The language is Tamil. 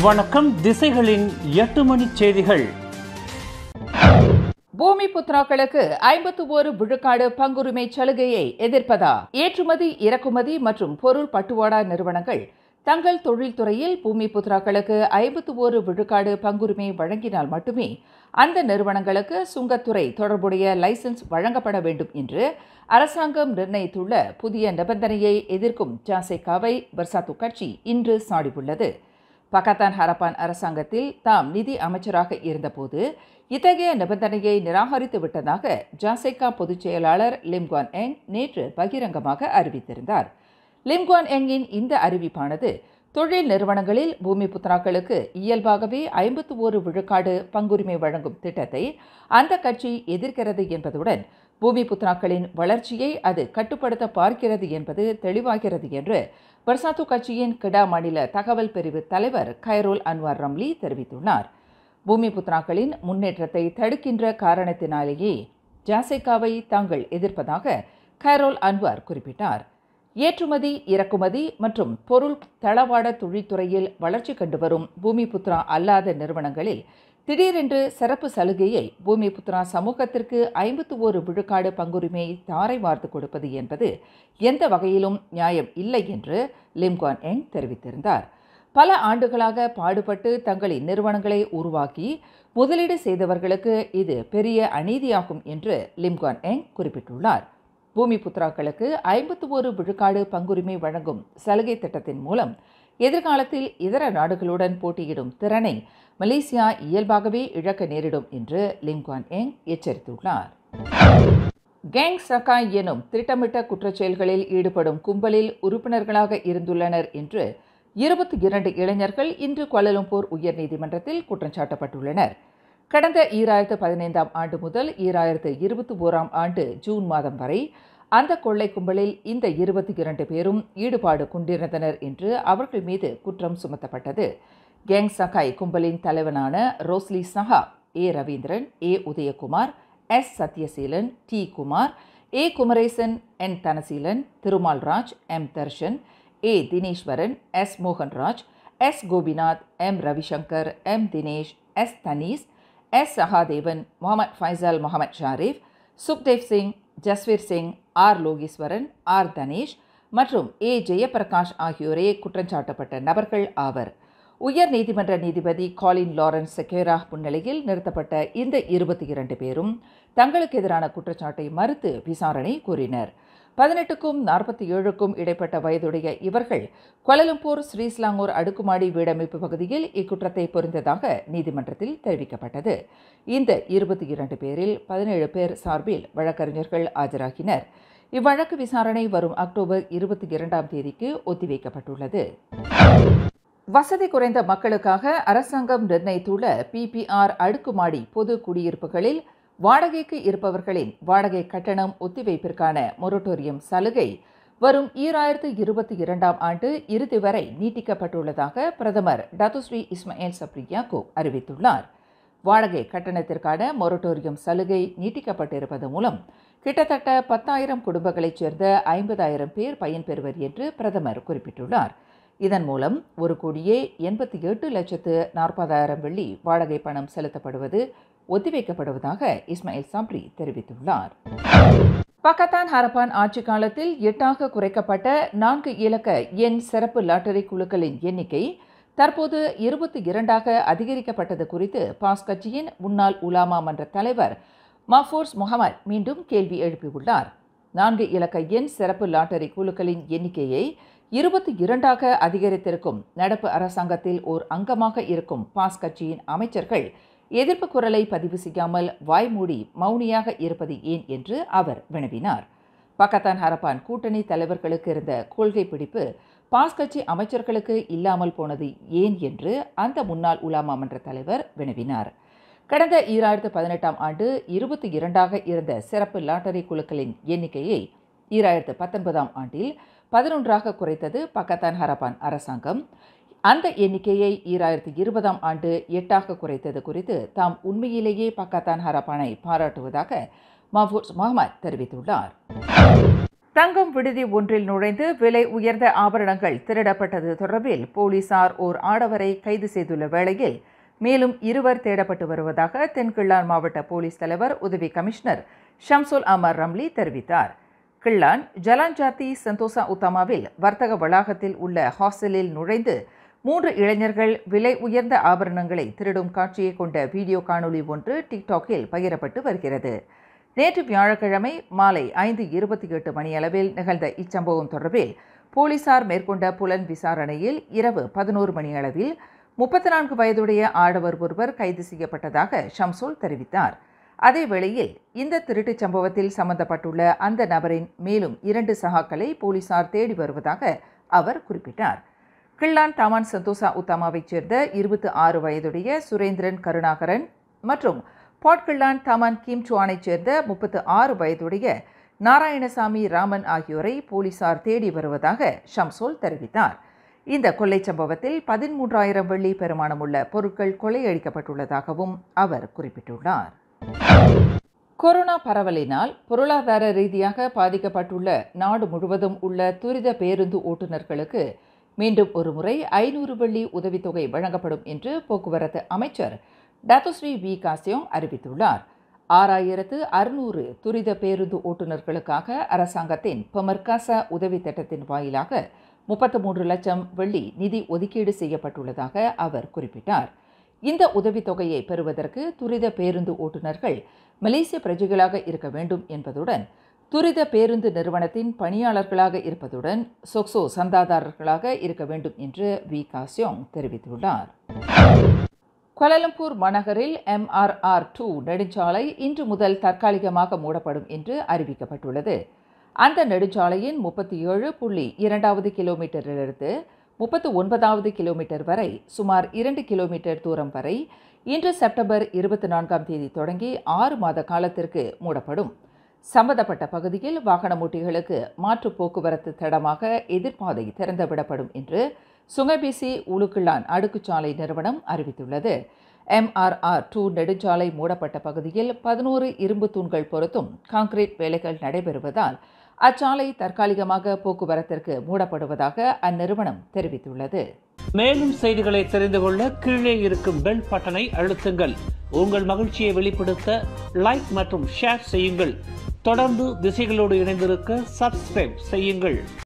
வணக்கம் திசைகளின் எட்டு மணி செய்திகள் பூமி புத்ராக்களுக்கு ஐம்பத்து ஒரு விழுக்காடு பங்குரிமை சலுகையை எதிர்ப்பதா ஏற்றுமதி இறக்குமதி மற்றும் பொருள் பட்டுவாடா நிறுவனங்கள் தங்கள் தொழில்துறையில் பூமி புத்ராக்களுக்கு ஐம்பத்து ஒரு விழுக்காடு பங்குரிமை வழங்கினால் மட்டுமே அந்த நிறுவனங்களுக்கு சுங்கத்துறை தொடர்புடைய லைசென்ஸ் வழங்கப்பட வேண்டும் என்று அரசாங்கம் நிர்ணயித்துள்ள புதிய நிபந்தனையை எதிர்க்கும் ஜாசேகாவை பர்சாத்து கட்சி இன்று சாடியுள்ளது பகத்தான் ஹரப்பான் அரசாங்கத்தில் தாம் நிதி அமைச்சராக இருந்தபோது இத்தகைய நிபந்தனையை நிராகரித்து விட்டதாக ஜாசேகா பொதுச் செயலாளர் லிம்குவான் எங் நேற்று பகிரங்கமாக அறிவித்திருந்தார் லிம்குவான் எங்கின் இந்த அறிவிப்பானது தொழில் நிறுவனங்களில் பூமி புத்ராக்களுக்கு இயல்பாகவே ஐம்பத்து ஒரு விழுக்காடு பங்குரிமை வழங்கும் திட்டத்தை அந்த கட்சி எதிர்க்கிறது என்பதுடன் பூமி புத்ராக்களின் வளர்ச்சியை அது கட்டுப்படுத்த பார்க்கிறது என்பது தெளிவாகிறது என்று பர்சாத்து கட்சியின் கிடா மாநில தகவல் பிரிவு தலைவர் கைரோல் அன்வார் ரம்லி தெரிவித்துள்ளார் பூமி புத்ராக்களின் முன்னேற்றத்தை தடுக்கின்ற காரணத்தினாலேயே ஜாசேகாவை தாங்கள் எதிர்ப்பதாக கைரோல் அன்வார் குறிப்பிட்டார் ஏற்றுமதி இறக்குமதி மற்றும் பொருள் தளவாட தொழில்துறையில் வளர்ச்சி கண்டு வரும் பூமி புத்ரா அல்லாத நிறுவனங்களில் திடீரென்று சிறப்பு சலுகையை பூமி புத்ரா சமூகத்திற்கு ஐம்பத்து ஒரு விழுக்காடு பங்குரிமையை தாரை வார்த்து கொடுப்பது என்பது எந்த வகையிலும் நியாயம் இல்லை என்று லிம்கான் எங் தெரிவித்திருந்தார் பல ஆண்டுகளாக பாடுபட்டு தங்களின் நிறுவனங்களை உருவாக்கி முதலீடு செய்தவர்களுக்கு இது பெரிய அநீதியாகும் என்று லிம்கான் எங் குறிப்பிட்டுள்ளார் பூமி புத்ராக்களுக்கு ஐம்பத்து ஒரு விழுக்காடு பங்குரிமை வழங்கும் சலுகை திட்டத்தின் மூலம் எதிர்காலத்தில் இதர நாடுகளுடன் போட்டியிடும் திறனை மலேசியா இயல்பாகவே இழக்க நேரிடும் என்று லிம்குவான் எங் எச்சரித்துள்ளார் கேங் சகாய் எனும் திட்டமிட்ட குற்றச்செயல்களில் ஈடுபடும் கும்பலில் உறுப்பினர்களாக இருந்துள்ளனர் என்று இருபத்தி இரண்டு இளைஞர்கள் இன்று கோலலம்பூர் உயர்நீதிமன்றத்தில் குற்றம் சாட்டப்பட்டுள்ளனர் கடந்த ஈராயிரத்து பதினைந்தாம் ஆண்டு முதல் ஈராயிரத்து இருபத்தி ஓராம் ஆண்டு ஜூன் மாதம் வரை அந்த கொள்ளை கும்பலில் இந்த இருபத்தி இரண்டு பேரும் ஈடுபாடு கொண்டிருந்தனர் என்று அவர்கள் மீது குற்றம் சுமத்தப்பட்டது கேங் சகாய் கும்பலின் தலைவனான Rosli Saha A Raveendran A Udayakumar S Sathyaseelan T Kumar A Kumaresan N Thanaseelan Thirumal Raj M Dharshan A Dhineshwaran S Mohanraj S Gopinath M Ravishankar M Dinesh S Thanish S Sahadevan Mohammad Faisal Mohammad Sharif Sukhdev Singh Jasveer Singh R Logeswaran R Thanesh மற்றும் ஏ ஜெயபிரகாஷ் ஆகியோரே குற்றஞ்சாட்டப்பட்ட நபர்கள் ஆவர் உயர் நீதிமன்ற நீதிபதி காலின் லாரன்ஸ் செக்கேரா முன்னிலையில் நிறுத்தப்பட்ட இந்த இருபத்தி இரண்டு பேரும் தங்களுக்கு எதிரான குற்றச்சாட்டை மறுத்து விசாரணை கூறினர் பதினெட்டுக்கும் நாற்பத்தி ஏழுக்கும் இடைப்பட்ட வயதுடைய இவர்கள் கொலலம்பூர் ஸ்ரீஸ்லாங்கூர் அடுக்குமாடி வீடமைப்பு பகுதியில் இக்குற்றத்தை புரிந்ததாக நீதிமன்றத்தில் தெரிவிக்கப்பட்டது இந்த இருபத்தி இரண்டு பேரில் பதினேழு பேர் சார்பில் வழக்கறிஞர்கள் ஆஜராகினர் இவ்வழக்கு விசாரணை வரும் அக்டோபர் இருபத்தி இரண்டாம் தேதிக்கு ஒத்திவைக்கப்பட்டுள்ளது வசதி குறைந்த மக்களுக்காக அரசாங்கம் நிர்ணயித்துள்ள பிபிஆர் அடுக்குமாடி பொது குடியிருப்புகளில் வாடகைக்கு இருப்பவர்களின் வாடகை கட்டணம் ஒத்திவைப்பிற்கான மொரட்டோரியம் சலுகை வரும் ஈராயிரத்து இருபத்தி இரண்டாம் ஆண்டு இறுதி வரை நீட்டிக்கப்பட்டுள்ளதாக பிரதமர் டத்துஸ்ரீ இஸ்மாயில் சப்ரி யாக்கூப் அறிவித்துள்ளார் வாடகை கட்டணத்திற்கான மொரட்டோரியம் சலுகை நீட்டிக்கப்பட்டிருப்பது மூலம் கிட்டத்தட்ட பத்தாயிரம் குடும்பங்களைச் சேர்ந்த ஐம்பதாயிரம் பேர் பயன்பெறுவர் என்று பிரதமர் குறிப்பிட்டுள்ளார் இதன் மூலம் ஒரு கோடியே எண்பத்தி எட்டு லட்சத்து நாற்பதாயிரம் வெள்ளி வாடகை பணம் செலுத்தப்படுவது ஒத்திவைக்கப்படுவதாக இஸ்மாயில் சாப்ரி தெரிவித்துள்ளார் பக்கத்தான் ஹரப்பான் ஆட்சி காலத்தில் எட்டாக குறைக்கப்பட்ட நான்கு இலக்க எண் சிறப்பு லாட்டரி குழுக்களின் எண்ணிக்கை தற்போது இருபத்தி இரண்டாக அதிகரிக்கப்பட்டது குறித்து பாஸ் கட்சியின் முன்னாள் உலாமா மன்ற தலைவர் மஃபோர்ஸ் முகமது மீண்டும் கேள்வி எழுப்பியுள்ளார் நான்கு இலக்க எண் சிறப்பு லாட்டரி குழுக்களின் எண்ணிக்கையை இருபத்தி இரண்டாக அதிகரித்திருக்கும் நடப்பு அரசாங்கத்தில் ஓர் அங்கமாக இருக்கும் பாஸ் கட்சியின் அமைச்சர்கள் எதிர்ப்பு குரலை பதிவு செய்யாமல் வாய்மூடி மௌனியாக இருப்பது ஏன் என்று அவர் வினவினார் பக்கத்தான் ஹரப்பான் கூட்டணி தலைவர்களுக்கு இருந்த கொள்கை பிடிப்பு பாஸ் கட்சி அமைச்சர்களுக்கு இல்லாமல் போனது ஏன் என்று அந்த முன்னாள் உலாமா மன்ற தலைவர் வினவினார் கடந்த ஈராயிரத்து பதினெட்டாம் ஆண்டு இருபத்தி இரண்டாக இருந்த சிறப்பு லாட்டரி குழுக்களின் எண்ணிக்கையை ஈராயிரத்து பத்தொன்பதாம் ஆண்டில் பதினொன்றாக குறைத்தது பக்கத்தான் ஹரப்பான் அரசாங்கம் அந்த எண்ணிக்கையை ஈராயிரத்தி இருபதாம் ஆண்டு எட்டாக குறைத்தது குறித்து தாம் உண்மையிலேயே பக்கத்தான் ஹரப்பானை பாராட்டுவதாக மஹபூஸ் முகமது தெரிவித்துள்ளார் தங்கம் விடுதி ஒன்றில் நுழைந்து விலை உயர்ந்த ஆபரணங்கள் திருடப்பட்டது தொடர்பில் போலீசார் ஓர் ஆடவரை கைது செய்துள்ள வேளையில் மேலும் இருவர் தேடப்பட்டு வருவதாக தென்கிள்ளான் மாவட்ட போலீஸ் தலைவர் உதவி கமிஷனர் ஷம்சுல் அமர் ரம்லி தெரிவித்தார் கிள்ளான் ஜலான்ஜாத்தி சந்தோசா உத்தமாவில் வர்த்தக வளாகத்தில் உள்ள ஹாஸ்டலில் நுழைந்து மூன்று இளைஞர்கள் விலை உயர்ந்த ஆபரணங்களை திருடும் காட்சியை கொண்ட வீடியோ காணொளி ஒன்று டிக்டாக்கில் பகிரப்பட்டு வருகிறது நேற்று வியாழக்கிழமை மாலை ஐந்து இருபத்தி எட்டு மணியளவில் நிகழ்ந்த இச்சம்பவம் தொடர்பில் போலீசார் மேற்கொண்ட புலன் விசாரணையில் இரவு பதினோரு மணியளவில் முப்பத்தி நான்கு வயதுடைய ஆடவர் ஒருவர் கைது செய்யப்பட்டதாக ஷம்சோல் தெரிவித்தார் அதே வேளையில் இந்த திருட்டுச் சம்பவத்தில் சம்பந்தப்பட்டுள்ள அந்த நபரின் மேலும் இரண்டு சகாக்களை போலீசார் தேடி வருவதாக அவர் குறிப்பிட்டார் கிள்ளான் தாமான் சந்தோசா உத்தாமாவைச் சேர்ந்த இருபத்தி ஆறு வயதுடைய சுரேந்திரன் கருணாகரன் மற்றும் பாட்கிள்ளான் தாமான் கிம் சுவானைச் சேர்ந்த முப்பத்து ஆறு வயதுடைய நாராயணசாமி ராமன் ஆகியோரை போலீசார் தேடி வருவதாக ஷம்சோல் தெரிவித்தார் இந்த கொள்ளை சம்பவத்தில் பதிமூன்றாயிரம் வெள்ளி பெருமானமுள்ள பொருட்கள் கொள்ளையடிக்கப்பட்டுள்ளதாகவும் அவர் குறிப்பிட்டுள்ளார் கொரோனா பரவலினால் பொருளாதார ரீதியாக பாதிக்கப்பட்டுள்ள நாடு முழுவதும் உள்ள துரித பேருந்து ஓட்டுநர்களுக்கு மீண்டும் ஒருமுறை ஐநூறு வெள்ளி உதவித்தொகை வழங்கப்படும் என்று போக்குவரத்து அமைச்சர் டாத்தோஸ்ரீ வி காசியோங் அறிவித்துள்ளார் ஆறாயிரத்து அறுநூறு துரித பேருந்து ஓட்டுநர்களுக்காக அரசாங்கத்தின் பமர்காச உதவி திட்டத்தின் வாயிலாக முப்பத்து மூன்று லட்சம் வெள்ளி நிதி ஒதுக்கீடு செய்யப்பட்டுள்ளதாக அவர் குறிப்பிட்டார் இந்த உதவித்தொகையை பெறுவதற்கு துரித பேருந்து ஓட்டுநர்கள் மலேசிய பிரஜைகளாக இருக்க வேண்டும் என்பதுடன் துரித பேருந்து நிறுவனத்தின் பணியாளர்களாக இருப்பதுடன் சொக்சோ சந்தாதாரர்களாக இருக்க வேண்டும் என்று வி காசியோங் தெரிவித்துள்ளார் கோலாலம்பூர் மாநகரில் எம்ஆர்ஆர் டூ நெடுஞ்சாலை இன்று முதல் தற்காலிகமாக மூடப்படும் என்று அறிவிக்கப்பட்டுள்ளது அந்த நெடுஞ்சாலையின் முப்பத்தி ஏழு புள்ளி இரண்டாவது கிலோமீட்டரிலிருந்து முப்பத்து ஒன்பதாவது கிலோமீட்டர் வரை சுமார் இரண்டு கிலோமீட்டர் தூரம் வரை இன்று செப்டம்பர் இருபத்தி நான்காம் தேதி தொடங்கி ஆறு மாத காலத்திற்கு மூடப்படும் சம்பந்தப்பட்ட பகுதியில் வாகனமூட்டிகளுக்கு மாற்று போக்குவரத்து தடமாக எதிர்ப்பாதை திறந்துவிடப்படும் என்று சுங்கபிசி உலுக்கிளான் அடுக்குச்சாலை நிறுவனம் அறிவித்துள்ளது எம்ஆர்ஆர் டூ நெடுஞ்சாலை மூடப்பட்ட பகுதியில் பதினோரு இரும்பு தூண்கள் பொருத்தும் கான்கிரீட் வேலைகள் நடைபெறுவதால் அச்சாலை தற்காலிகமாக போக்குவரத்திற்கு மூடப்படுவதாக அந்நிறுவனம் தெரிவித்துள்ளது மேலும் செய்திகளை தெரிந்து கொள்ள கீழே இருக்கும் பெல் பட்டனை அழுத்துங்கள் உங்கள் மகிழ்ச்சியை வெளிப்படுத்த லைக் மற்றும் ஷேர் செய்யுங்கள் தொடர்ந்து திசைகளோடு இணைந்திருக்க சப்ஸ்கிரைப் செய்யுங்கள்